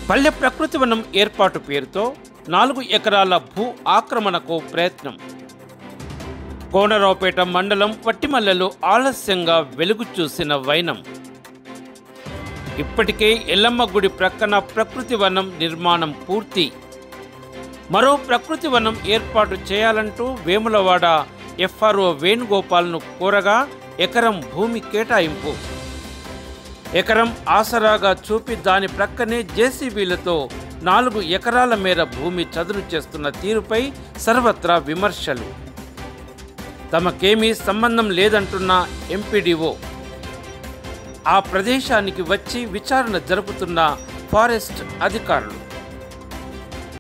పల్లె ప్రకృతి వనం ఏర్పాటు పేరుతో నాలుగు ఎకరాల భూ ఆక్రమణకు ప్రయత్నం కోనరావుపేట మండలం పట్టిమల్లలో ఆలస్యంగా వెలుగు చూసిన వైనం ఇప్పటికే ఎల్లమ్మ గుడి ప్రక్కన ప్రకృతి వనం నిర్మాణం పూర్తి మరో ప్రకృతి వనం ఏర్పాటు చేయాలంటూ వేములవాడ ఎఫ్ఆర్ఓ వేణుగోపాల్ను కోరగా ఎకరం భూమి కేటాయింపు ఎకరం ఆసరాగా చూపి దాని ప్రక్కనే జేసీబీలతో నాలుగు ఎకరాల మేర భూమి చదును చేస్తున్న తీరుపై సర్వత్రా విమర్శలు తమకేమీ సంబంధం లేదంటున్న ఎంపీడీఓ ఆ ప్రదేశానికి వచ్చి విచారణ జరుపుతున్న ఫారెస్ట్ అధికారులు